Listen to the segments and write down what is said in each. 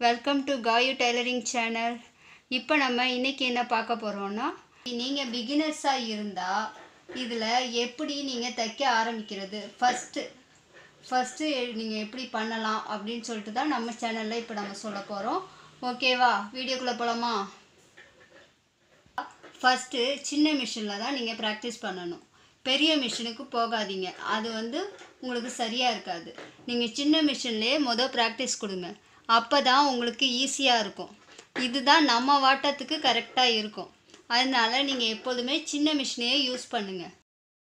welcome to Gayu tailoring channel இப்போ நம்ம இன்றைக்கி என்ன பார்க்க போகிறோன்னா நீங்கள் பிகினர்ஸாக இருந்தால் இதில் எப்படி நீங்கள் தைக்க ஆரம்பிக்கிறது ஃபஸ்ட்டு ஃபஸ்ட்டு நீங்கள் எப்படி பண்ணலாம் அப்படின்னு சொல்லிட்டு தான் நம்ம சேனலில் இப்போ நம்ம சொல்ல போகிறோம் ஓகேவா வீடியோக்குள்ளே போகலாமா ஃபஸ்ட்டு சின்ன மிஷினில் தான் நீங்கள் ப்ராக்டிஸ் பண்ணணும் பெரிய மிஷினுக்கு போகாதீங்க அது வந்து உங்களுக்கு சரியாக இருக்காது நீங்கள் சின்ன மிஷின்லேயே மொதல் ப்ராக்டிஸ் கொடுங்க அப்போ தான் உங்களுக்கு ஈஸியாக இருக்கும் இதுதான் நம்ம வாட்டத்துக்கு கரெக்டாக இருக்கும் அதனால நீங்கள் எப்போதுமே சின்ன மிஷினையே யூஸ் பண்ணுங்கள்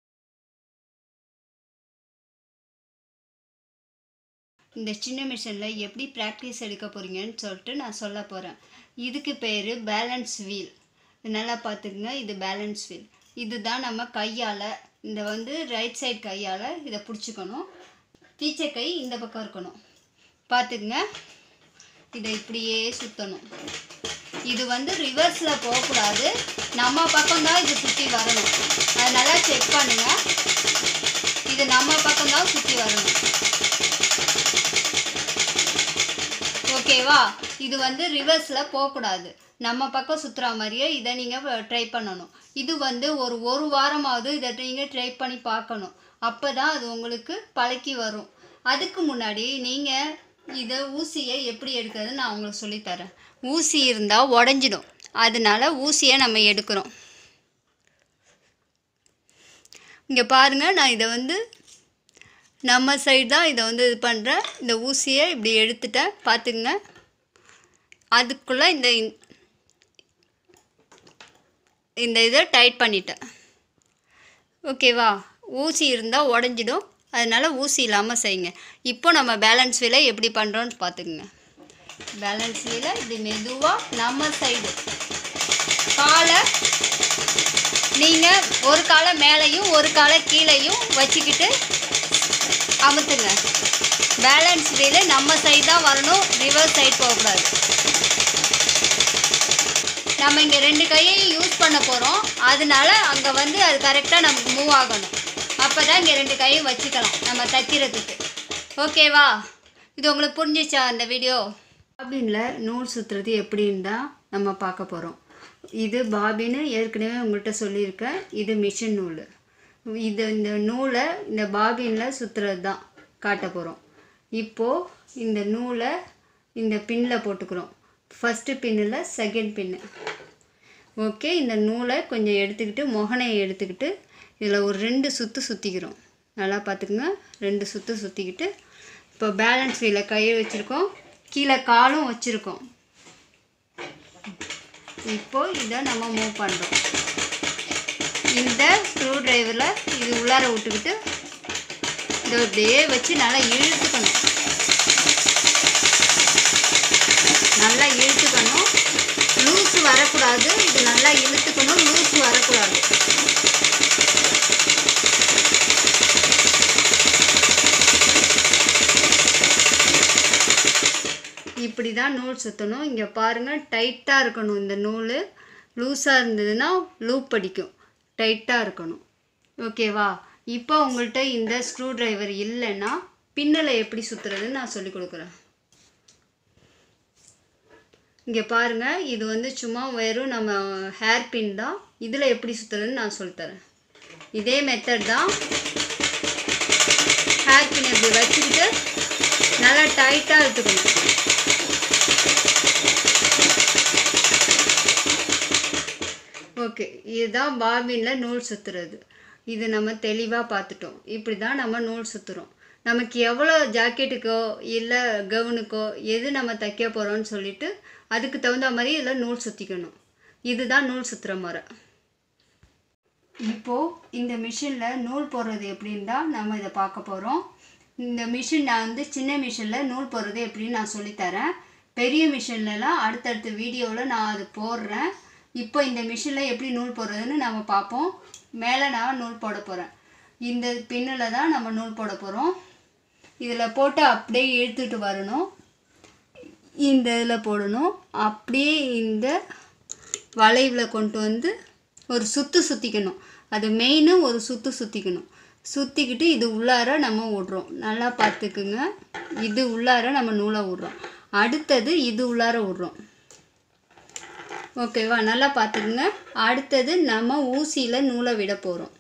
இந்த சின்ன மிஷினில் எப்படி ப்ராக்டிஸ் எடுக்க போகிறீங்கன்னு சொல்லிட்டு நான் சொல்ல போகிறேன் இதுக்கு பேர் பேலன்ஸ் வீல் நல்லா பார்த்துக்குங்க இது பேலன்ஸ் வீல் இதுதான் நம்ம கையால் இந்த வந்து ரைட் சைடு கையால் இதை பிடிச்சிக்கணும் டீச்சர் கை இந்த பக்கம் இருக்கணும் பார்த்துக்குங்க இதை இப்படியே சுற்றணும் இது வந்து ரிவர்ஸில் போகக்கூடாது நம்ம பக்கம்தான் இது சுற்றி வரணும் அதை நல்லா செக் பண்ணுங்கள் இது நம்ம பக்கம்தான் சுற்றி வரணும் ஓகேவா இது வந்து ரிவர்ஸில் போகக்கூடாது நம்ம பக்கம் சுற்றுற மாதிரியே இதை நீங்கள் ட்ரை பண்ணணும் இது வந்து ஒரு ஒரு வாரமாவது இதை நீங்கள் ட்ரை பண்ணி பார்க்கணும் அப்போ தான் அது உங்களுக்கு பழக்கி வரும் அதுக்கு முன்னாடி நீங்கள் இதை ஊசியை எப்படி எடுக்கிறதுன்னு நான் உங்களுக்கு சொல்லித்தரேன் ஊசி இருந்தால் உடஞ்சிடும் அதனால ஊசியை நம்ம எடுக்கிறோம் இங்கே பாருங்கள் நான் இதை வந்து நம்ம சைடு தான் இதை வந்து இது பண்ணுறேன் இந்த ஊசியை இப்படி எடுத்துட்டேன் பார்த்துக்குங்க அதுக்குள்ளே இந்த இந்த இதை டைட் பண்ணிட்டேன் ஓகேவா ஊசி இருந்தால் உடஞ்சிடும் அதனால் ஊசி இல்லாமல் செய்யுங்க இப்போ நம்ம பேலன்ஸ் வீலை எப்படி பண்ணுறோன்னு பார்த்துக்குங்க பேலன்ஸ் வீலை இப்படி மெதுவாக நம்ம சைடு காலை நீங்கள் ஒரு காலை மேலேயும் ஒரு காலை கீழேயும் வச்சுக்கிட்டு அமுத்துங்க பேலன்ஸ் வீலு நம்ம சைடு தான் வரணும் ரிவர்ஸ் சைடு போகக்கூடாது நம்ம இங்கே ரெண்டு கையையும் யூஸ் பண்ண போகிறோம் அதனால அங்கே வந்து அது கரெக்டாக நமக்கு மூவ் ஆகணும் அப்போ தான் இங்கே ரெண்டு கையும் வச்சுக்கலாம் நம்ம தைக்கிறதுக்கு ஓகேவா இது உங்களுக்கு புரிஞ்சிச்சா அந்த வீடியோ பாபினில் நூல் சுற்றுறது எப்படின்னு தான் நம்ம பார்க்க போகிறோம் இது பாபின்னு ஏற்கனவே உங்கள்கிட்ட சொல்லியிருக்கேன் இது மிஷின் நூல் இது இந்த நூலை இந்த பாபினில் சுற்றுறது தான் காட்ட போகிறோம் இப்போது இந்த நூலை இந்த பின்னில் போட்டுக்கிறோம் ஃபஸ்ட்டு பின்னில் செகண்ட் பின்னு ஓகே இந்த நூலை கொஞ்சம் எடுத்துக்கிட்டு மொகனையை எடுத்துக்கிட்டு இதில் ஒரு ரெண்டு சுற்று சுற்றிக்கிறோம் நல்லா பார்த்துக்குங்க ரெண்டு சுற்று சுற்றிக்கிட்டு இப்போ பேலன்ஸ் வீல கையை வச்சுருக்கோம் கீழே காலும் வச்சுருக்கோம் இப்போது இதை நம்ம மூவ் பண்ணுறோம் இந்த ஸ்க்ரூ ட்ரைவரில் இது உள்ளார விட்டுக்கிட்டு இதை அப்படியே வச்சு நல்லா இழுத்துக்கணும் நல்லா இழுத்துக்கணும் லூஸ் வரக்கூடாது இது நல்லா இழுத்துக்கணும் லூஸ் வரக்கூடாது இப்படி தான் நூல் சுற்றணும் இங்கே பாருங்கள் டைட்டாக இருக்கணும் இந்த நூல் லூஸாக இருந்ததுன்னா லூப் அடிக்கும் டைட்டாக இருக்கணும் ஓகேவா இப்போ உங்கள்கிட்ட இந்த ஸ்க்ரூ ட்ரைவர் இல்லைன்னா பின்னலை எப்படி சுற்றுறதுன்னு நான் சொல்லி கொடுக்குறேன் இங்கே பாருங்கள் இது வந்து சும்மா வெறும் நம்ம ஹேர் பின் தான் இதில் எப்படி சுற்றுறதுன்னு நான் சொல்லித்தரேன் இதே மெத்தட் தான் ஹேர் பின் இப்படி வச்சுக்கிட்டு நல்லா டைட்டாக எடுத்துக்கணும் ஓகே இதுதான் பாபினில் நூல் சுற்றுறது இது நம்ம தெளிவாக பார்த்துட்டோம் இப்படி தான் நம்ம நூல் சுற்றுறோம் நமக்கு எவ்வளோ ஜாக்கெட்டுக்கோ இல்லை கவுனுக்கோ எது நம்ம தைக்க போகிறோம்னு சொல்லிட்டு அதுக்கு தகுந்த மாதிரி இதில் நூல் சுற்றிக்கணும் இதுதான் நூல் சுற்றுற முறை இப்போது இந்த மிஷினில் நூல் போடுறது எப்படின்னு தான் நம்ம இதை பார்க்க போகிறோம் இந்த மிஷின் நான் வந்து சின்ன மிஷினில் நூல் போடுறது எப்படின்னு நான் சொல்லித்தரேன் பெரிய மிஷின்லலாம் அடுத்தடுத்த வீடியோவில் நான் அது போடுறேன் இப்போ இந்த மிஷினில் எப்படி நூல் போடுறதுன்னு நம்ம பார்ப்போம் மேலே நான் நூல் போட போகிறேன் இந்த பின்னில் தான் நம்ம நூல் போட போகிறோம் இதில் போட்டு அப்படியே இழுத்துட்டு வரணும் இந்த இதில் போடணும் அப்படியே இந்த வளைவில் கொண்டு வந்து ஒரு சுற்று சுற்றிக்கணும் அது மெயினு ஒரு சுற்று சுற்றிக்கணும் சுற்றிக்கிட்டு இது உள்ளார நம்ம விட்றோம் நல்லா பார்த்துக்குங்க இது உள்ளார நம்ம நூலை விட்றோம் அடுத்தது இது உள்ளார விட்றோம் ஓகேவா நல்லா பார்த்துக்குங்க அடுத்தது நம்ம ஊசியில் நூலை விட போகிறோம்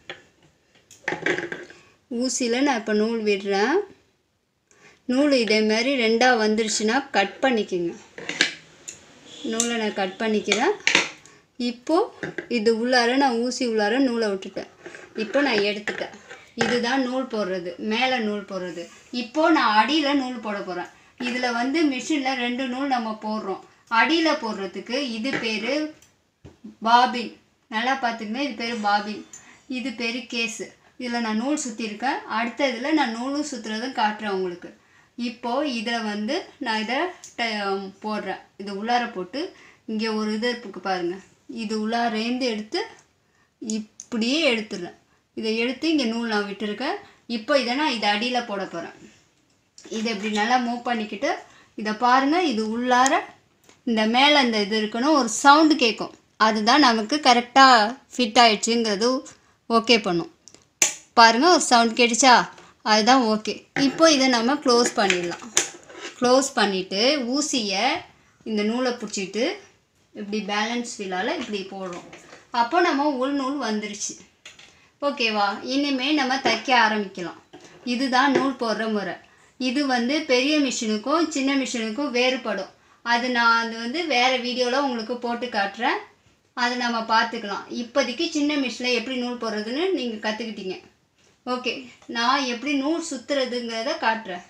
ஊசியில் நான் இப்போ நூல் விடுறேன் நூல் இதே மாதிரி ரெண்டாக வந்துருச்சுன்னா கட் பண்ணிக்கோங்க நூலை நான் கட் பண்ணிக்கிறேன் இப்போது இது உள்ளார நான் ஊசி உள்ளார நூலை விட்டுட்டேன் இப்போ நான் எடுத்துட்டேன் இதுதான் நூல் போடுறது மேலே நூல் போடுறது இப்போது நான் அடியில் நூல் போட போகிறேன் இதில் வந்து மிஷினில் ரெண்டு நூல் நம்ம போடுறோம் அடியில் போடுறதுக்கு இது பேர் பாபின் நல்லா பார்த்துக்கங்க இது பேர் பாபின் இது பேர் கேஸு இதில் நான் நூல் சுற்றிருக்கேன் அடுத்த இதில் நான் நூலும் சுற்றுறதும் காட்டுறேன் உங்களுக்கு இப்போது இதில் வந்து நான் இதை ட- போடுறேன் இது உள்ளார போட்டு இங்கே ஒரு இது இருக்கு பாருங்கள் இது உள்ளாரேந்து எடுத்து இப்படியே எடுத்துடுறேன் இதை எடுத்து இங்கே நூல் நான் விட்டுருக்கேன் இப்போ இதை நான் இதை அடியில் போட போகிறேன் இதை இப்படி நல்லா மூவ் பண்ணிக்கிட்டு இதை பாருங்கள் இது உள்ளார இந்த மேலே இந்த இது இருக்கணும் ஒரு சவுண்டு கேட்கும் அதுதான் நமக்கு கரெக்டாக ஃபிட் ஆயிடுச்சுங்கிறது ஓகே பண்ணும் பாருங்கள் ஒரு சவுண்ட் கேட்டுச்சா அதுதான் ஓகே இப்போ இதை நம்ம க்ளோஸ் பண்ணிடலாம் க்ளோஸ் பண்ணிவிட்டு ஊசியை இந்த நூலை பிடிச்சிட்டு இப்படி பேலன்ஸ் வீலால் இப்படி போடுறோம் அப்போ நம்ம உள் நூல் வந்துருச்சு ஓகேவா இனிமேல் நம்ம தைக்க ஆரம்பிக்கலாம் இதுதான் நூல் போடுற முறை இது வந்து பெரிய மிஷினுக்கும் சின்ன மிஷினுக்கும் வேறுபடும் அது நான் அது வந்து வேறு வீடியோவில் உங்களுக்கு போட்டு காட்டுறேன் அதை நம்ம பார்த்துக்கலாம் இப்போதைக்கு சின்ன மிஷினில் எப்படி நூல் போடுறதுன்னு நீங்கள் கற்றுக்கிட்டீங்க ஓகே நான் எப்படி நூல் சுற்றுறதுங்கிறத காட்டுறேன்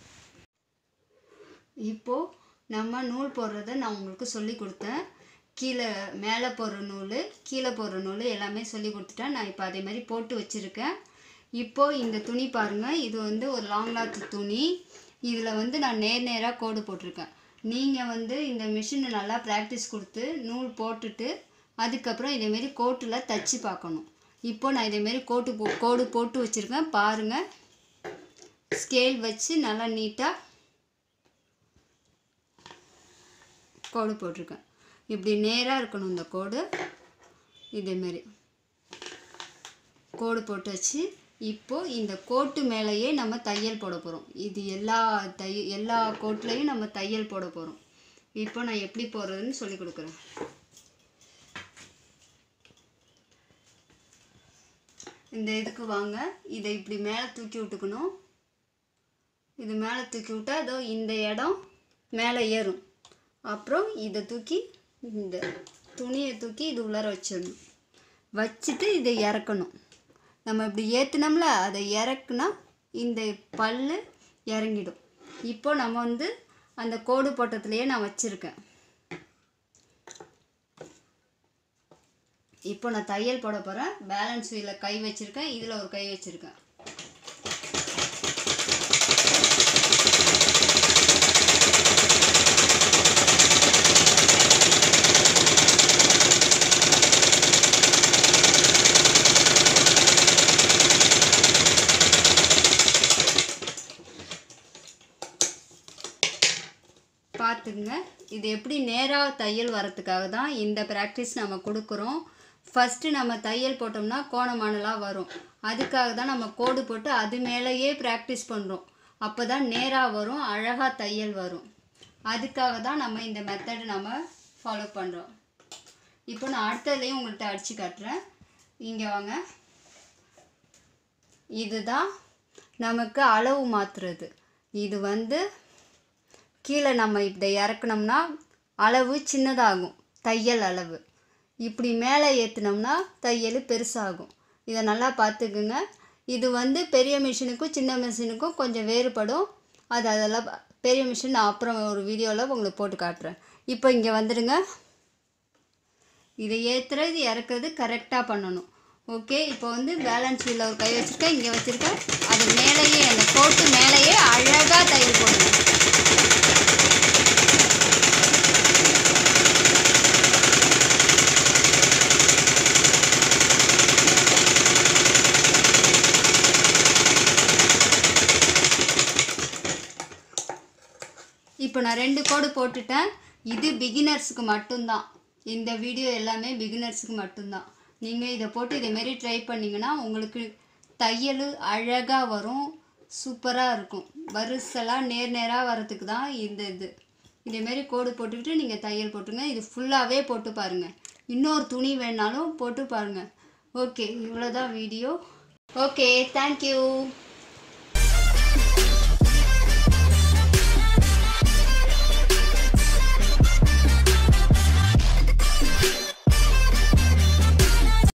இப்போது நம்ம நூல் போடுறத நான் உங்களுக்கு சொல்லி கொடுத்தேன் கீழே மேலே போடுற நூல் கீழே போடுற நூல் எல்லாமே சொல்லி கொடுத்துட்டேன் நான் இப்போ அதே மாதிரி போட்டு வச்சுருக்கேன் இப்போது இந்த துணி பாருங்கள் இது வந்து ஒரு லாங் லாத் துணி இதில் வந்து நான் நேர் நேராக கோடு போட்டிருக்கேன் நீங்கள் வந்து இந்த மிஷினை நல்லா ப்ராக்டிஸ் கொடுத்து நூல் போட்டுட்டு அதுக்கப்புறம் இதேமாரி கோட்டில் தச்சு பார்க்கணும் இப்போ நான் இதேமாரி கோட்டு போ கோடு போட்டு வச்சுருக்கேன் பாருங்கள் ஸ்கேல் வச்சு நல்லா நீட்டாக கோடு போட்டிருக்கேன் இப்படி நேராக இருக்கணும் இந்த கோடு இதேமாரி கோடு போட்டு வச்சு இப்போது இந்த கோட்டு மேலேயே நம்ம தையல் போட போகிறோம் இது எல்லா தைய எல்லா கோட்லேயும் நம்ம தையல் போட போகிறோம் இப்போ நான் எப்படி போடுறதுன்னு சொல்லி கொடுக்குறேன் இந்த இதுக்கு வாங்க இதை இப்படி மேலே தூக்கி விட்டுக்கணும் இது மேலே தூக்கி விட்டா இதோ இந்த இடம் மேலே ஏறும் அப்புறம் இதை தூக்கி இந்த துணியை தூக்கி இது உள்ளார வச்சிடணும் வச்சுட்டு இதை இறக்கணும் நம்ம இப்படி ஏற்றுனோம்ல அதை இறக்குனா இந்த பல்லு இறங்கிடும் இப்போ நம்ம வந்து அந்த கோடு போட்டத்துலேயே நான் வச்சுருக்கேன் இப்போ நான் தையல் போட போகிறேன் பேலன்ஸ் வீலில் கை வச்சுருக்கேன் இதில் ஒரு கை வச்சுருக்கேன் பார்த்துக்குங்க இது எப்படி நேராக தையல் வரத்துக்காக தான் இந்த ப்ராக்டிஸ் நம்ம கொடுக்குறோம் ஃபஸ்ட்டு நம்ம தையல் போட்டோம்னா கோணமானலாம் வரும் அதுக்காக தான் நம்ம கோடு போட்டு அது மேலேயே ப்ராக்டிஸ் பண்ணுறோம் அப்போ தான் நேராக வரும் அழகாக தையல் வரும் அதுக்காக தான் நம்ம இந்த மெத்தடு நம்ம ஃபாலோ பண்ணுறோம் இப்போ நான் அடுத்ததுலேயும் உங்கள்கிட்ட அடித்து காட்டுறேன் இங்கே வாங்க இதுதான் நமக்கு அளவு மாற்றுறது இது வந்து கீழே நம்ம இதை இறக்குனோம்னா அளவு சின்னதாகும் தையல் அளவு இப்படி மேலே ஏற்றுனோம்னா தையல் பெருசாகும் இதை நல்லா பார்த்துக்குங்க இது வந்து பெரிய மிஷினுக்கும் சின்ன மிஷினுக்கும் கொஞ்சம் வேறுபடும் அது அதெல்லாம் ப- பெரிய மிஷின் நான் அப்புறம் ஒரு வீடியோவில் உங்களுக்கு போட்டு காட்டுறேன் இப்போ இங்கே வந்துடுங்க இதை ஏற்றுறது இறக்குறது கரெக்டாக பண்ணணும் ஓகே இப்போ வந்து பேலன்ஸ் வீலில் ஒரு கை வச்சுருக்கேன் இங்கே வச்சுருக்கேன் அது மேலேயே அந்த கோட்டு மேலேயே அழகாக தையல் போடணும் இப்போ நான் ரெண்டு கோடு போட்டுட்டேன் இது பிகினர்ஸுக்கு மட்டும்தான் இந்த வீடியோ எல்லாமே பிகினர்ஸுக்கு மட்டும்தான் நீங்கள் இதை போட்டு இதேமாரி ட்ரை பண்ணிங்கன்னா உங்களுக்கு தையல் அழகாக வரும் சூப்பராக இருக்கும் வரிசலாக நேர் நேராக வரதுக்கு தான் இந்த இது இதேமாரி கோடு போட்டுக்கிட்டு நீங்கள் தையல் போட்டுங்க இது ஃபுல்லாகவே போட்டு பாருங்கள் இன்னொரு துணி வேணாலும் போட்டு பாருங்கள் ஓகே இவ்வளோதான் வீடியோ ஓகே தேங்க்யூ